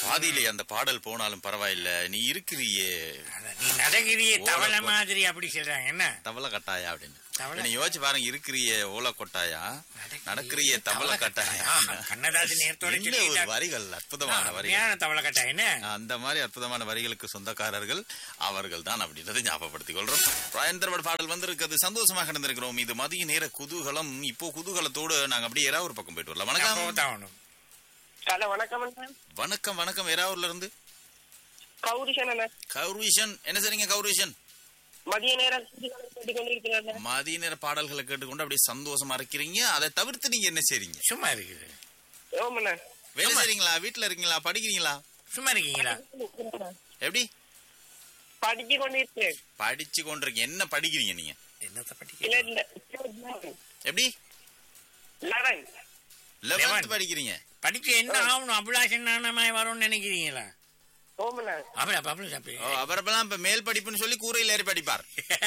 பாதியிலே அந்த பாடல் போனாலும் பரவாயில்ல நீ இருக்கிறியே அத நீ நடகிறிய தவளை ஓரப்ப- மாதிரி அப்படி சொல்றாங்க என்ன தவளை கட்டாயா அப்படின்னு தவளை- நீ யோசிச்சு பாருங்க இருக்கிறிய ஓலை கொட்டாயா நடக்கிறிய தவளை கட்டாயா ஆ, கண்ணதாசன் நேரத்தோட என்ன ஒரு சொல்லிட்டார். வரிகள் அற்புதமான ஆ, வரிகள் உண்மையான தவளை கட்டா என்ன அந்த மாதிரி அற்புதமான வரிகளுக்கு சொந்தக்காரர்கள் அவர்கள் தான் அப்படின்றதை ஞாபகப்படுத்திக் கொள்றோம் ராயந்தர்வட் பாடல் வந்திருக்கிறது சந்தோஷமாக நடந்திருக்கிறோம் இது மதிய நேர குதூகலம் இப்போ குதூகலத்தோடு நாங்க அப்படியே ஏறாவூர் பக்கம் போயிட்டு வரலாம் வணக்கம் தாவணும் ஹலோ வணக்கம் அண்ணா வணக்கம் வணக்கம் ஏறாவூர்ல இருந்து கௌரிஷன் அண்ணா கௌரீஷன் என்ன சரிங்க கௌரீஷன் மதிய நேரம் கேட்டுக் கொண்டிருக்கிறேன் மதிய நேர பாடல்களை கேட்டுக்கொண்டு அப்படியே சந்தோஷமா இருக்கிறீங்க அதை தவிர்த்து நீங்க என்ன செய்றீங்க சும்மா இருக்குது ஓமண்ணா வேலை செய்றீங்களா வீட்டுல இருக்கீங்களா படிக்கிறீங்களா சும்மா இருக்கீங்களா எப்படி படிச்சு கொண்டிருக்கிறேன் படிச்சு கொண்டிருக்கீங்க என்ன படிக்கிறீங்க நீங்க என்னத்த இல்ல படிக்க இல்ல எப்படி லெவன் லெவன்த் படிக்கிறீங்க படிச்சு என்ன ஆகணும் அபிலாஷன் நானமாய் வரும்னு நினைக்கிறீங்களா ஓமண்ணா அப்படி அப்ப அப்படி அப்படி ஓ, அவரெல்லாம் இப்ப மேல் படிப்புன்னு சொல்லி கூரையில் ஏறி படிப்பார்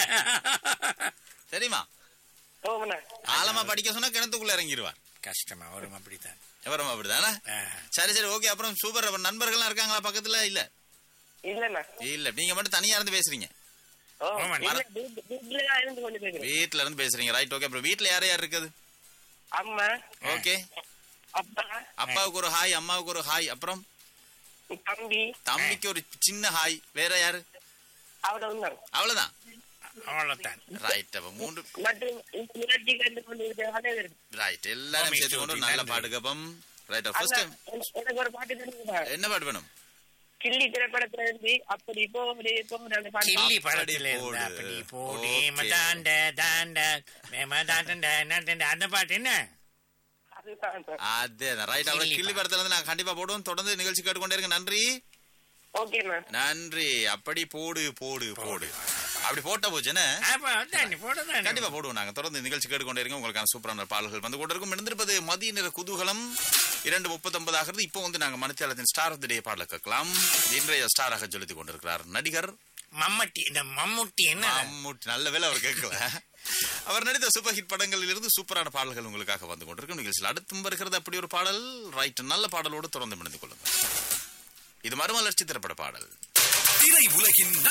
தெரியுமா ஓமண்ணா ஆழமா படிக்க சொன்னா கிணத்துக்குள்ள இறங்கிடுவார் கஷ்டமா வரும் அப்படித்தான் எவரும் அப்படிதானே ஆ. சரி சரி ஓகே அப்புறம் சூப்பர் அப்புறம் நண்பர்கள்லாம் இருக்காங்களா பக்கத்துல இல்ல இல்லண்ணா இல்ல நீங்க மட்டும் தனியா இருந்து பேசுறீங்க ஓ ஓமண்ணா. இல்ல வீட்டு- வீட்டுலதான் இருந்து கொண்டு போயிருக்கிறேன் வீட்ல இருந்து பேசுறீங்க ரைட் ஓகே அப்புறம் வீட்ல யார் யார் இருக்குது அம்மா ஓகே அப்பா அப்பாவுக்கு ஒரு ஹாய் அம்மாவுக்கு ஒரு ஹாய் அப்புறம் தம்பி தம்பிக்கு ஒரு சின்ன ஹாய் வேற யாரு அவட உண்டாங்க அவ்வளவுதான் அவ்வளவுதான் ரைட் அப்ப மூன்று மற்றும் நிகழ்ச்சி கண்டு கொண்டிருக்கிற அனைவரும் ரைட் எல்லாரும் ஓமி சேர்த்து கொண்டு ஸ்துதி, நல்ல நன்றி. பாடுகப்பம் ரைட் ஃபர்ஸ்ட் அண்ணா, டைம் எனக்கு ஒரு பாட்டு தெரியுமா என்ன பாட்டு வேணும் கிள்ளி திரைப்படத்துல இருந்து அப்படி போகுது போகுது அந்த பாட்டு கிள்ளி அப்படி படத்துல இருந்தா போடு. அப்படி போடி Okay. மதாண்ட தாண்ட மேமதாண்ட நட்டண்ட அந்த பாட்டு என்ன அதுதான் சார் அதே ரைட் அவர் கிள்ளி கிள்ளி படத்துல இருந்து நாங்க கண்டிப்பா போடுவோம் தொடர்ந்து நிகழ்ச்சி கேட்டுக்கொண்டே இருங்க நன்றி ஓகேண்ணா நன்றி அப்படி போடு போடு போடு அப்படி போட்ட போச்சுன்னு அப்ப அதான் நீ போட்டதான் கண்டிப்பா போடுவோம் நாங்க தொடர்ந்து நிகழ்ச்சி கேட்டுக்கொண்டே இருங்க உங்களுக்கான சூப்பரான பாடல்கள் வந்து கொண்டிருக்கும் இருந்திருப்பது மதிய நேர குதூகலம் இரண்டு முப்பத்தொன்பது ஆகிறது இப்போ வந்து நாங்க மணித்தியாலத்தின் ஸ்டார் ஆஃப் தி டே பாடல கேட்கலாம் இன்றைய ஸ்டாராக ஜொலித்துக் கொண்டிருக்கிறார் நடிகர் மம்மட்டி இந்த மம்முட்டி என்ன மம்முட்டி நல்ல வேலை அவர் கேட்கல அவர் நடித்த சூப்பர் ஹிட் படங்களில் இருந்து சூப்பரான பாடல்கள் உங்களுக்காக வந்து கொண்டிருக்கும் நிகழ்ச்சியில் அடுத்தும் வருகிறது அப்படி ஒரு பாடல் ரைட் நல்ல பாடலோடு தொடர்ந்து இணைந்து கொள்ளுங்கள் இது மறுமலர்ச்சி திரைப்பட பாடல் திரை உலகின்